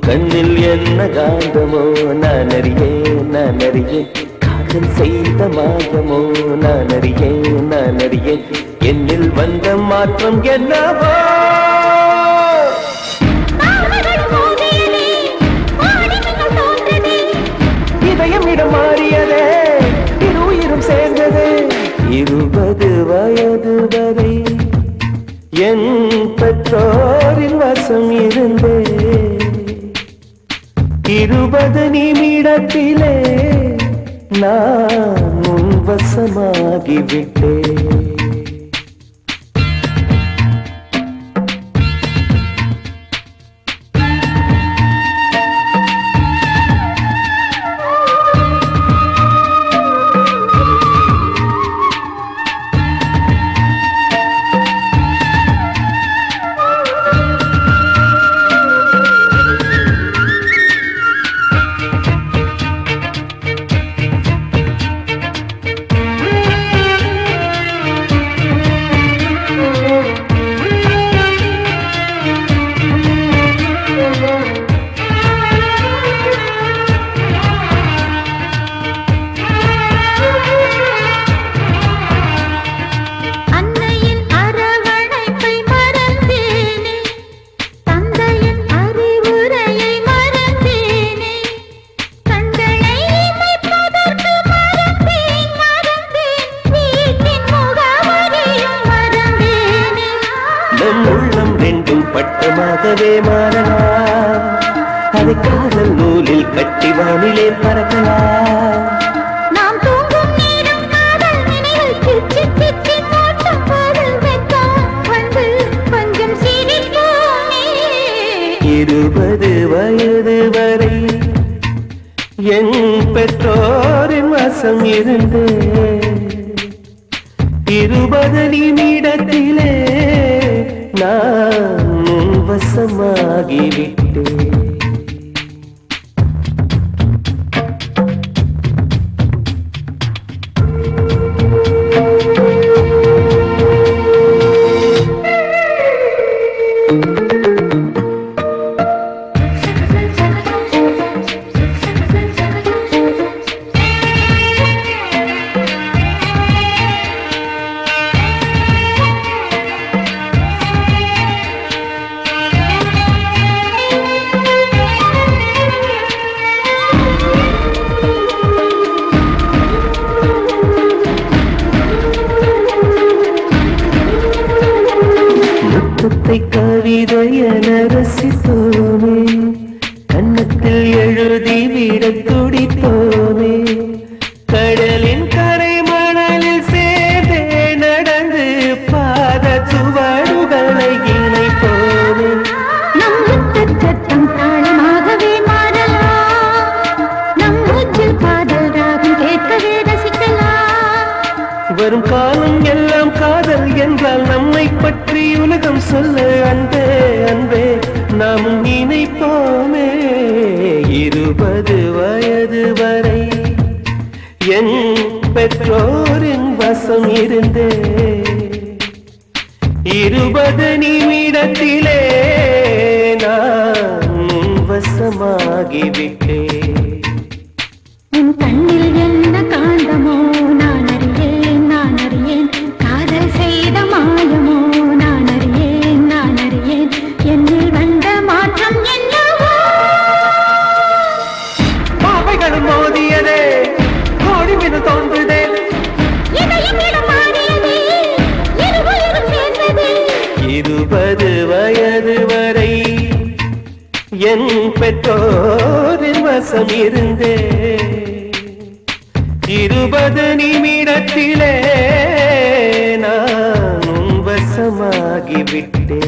கண்ணில் என்ன காந்தமோ நான் அறியேன் நான் அறியேன் காதல் செய்த மாயமோ நான் அறியேன் நான் அறியேன் என்னில் வந்த மாற்றம் என்னவோ இதயம் இடம் மாறியதே இரு உயிரும் சேர்ந்ததே இருபது வயது வரை என் பெற்றோரின் வசம் இருந்தே இருபது நிமிடத்திலே நான் உன் வசமாகிவிட்டேன் அன்னையின் அரவணைப்பை மறந்தேனே தந்தையின் அறிவுரையை மறந்தேனே கண்களை இமைப்பதற்கு மறந்தேன் மறந்தேன் வீட்டின் முகவரியும் மறந்தேனே நம் உள்ளம் ரெண்டும் பட்டமாகவே மாறலாம் அதை காதல் நூலில் கட்டி வானிலே பறக்கலாம் நாம் தூங்கும் நேரம் காதல் நினைவு சிச்சி சிச்சி தோட்டம் காதல் வெக்கம் வந்து கொஞ்சம் சிரிப்போமே இருபது வயது வரை என் பெற்றோரின் வசம் இருந்து இருபது நிமிடத்திலே நான் உன் வசமாகிவிட்டேன் முத்தத்தை கவிதை என ரசித்தோமே கன்னத்தில் எழுதி விட துடித்தோமே கடலின் கரை மணலில் சேர்ந்தே நடந்து பாத சுவடுகளை இணைப்போமே நம் முத்தச் சத்தம் தாளமாகவே மாறலாம் நம் மூச்சில் காதல் ராகம் கேட்கவே ரசிக்கலாம் வரும் காலம் எல்லாம் காதல் என்றால் நம்மை பற்றி உலகம் சொல்ல அன்பே அன்பே நாமும் நினைப்போமே இருபது வயது வரை என் பெற்றோரின் வசம் இருந்தே இருபது நிமிடத்திலே நான் உன் வசமாகிவிட்டேன் உன் கண்ணில் என்ன காந்தமோ நான் அறியேன் நான் அறியேன் காதல் செய்த மாயமோ நான் அறியேன் நான் அறியேன் என்னில் வந்த மாற்றம் என்னவோ பாவைகளும் மோதியதே கோடி மீது தோன்றுதே இதயம் இடம் மாறியதே இருவரும் சேர்ந்ததே இருபது வயது வரை என் பெற்றோரின் வசம் இருந்தே இருபது நிமிடத்திலே நான் உன் வசமாகிவிட்டேன்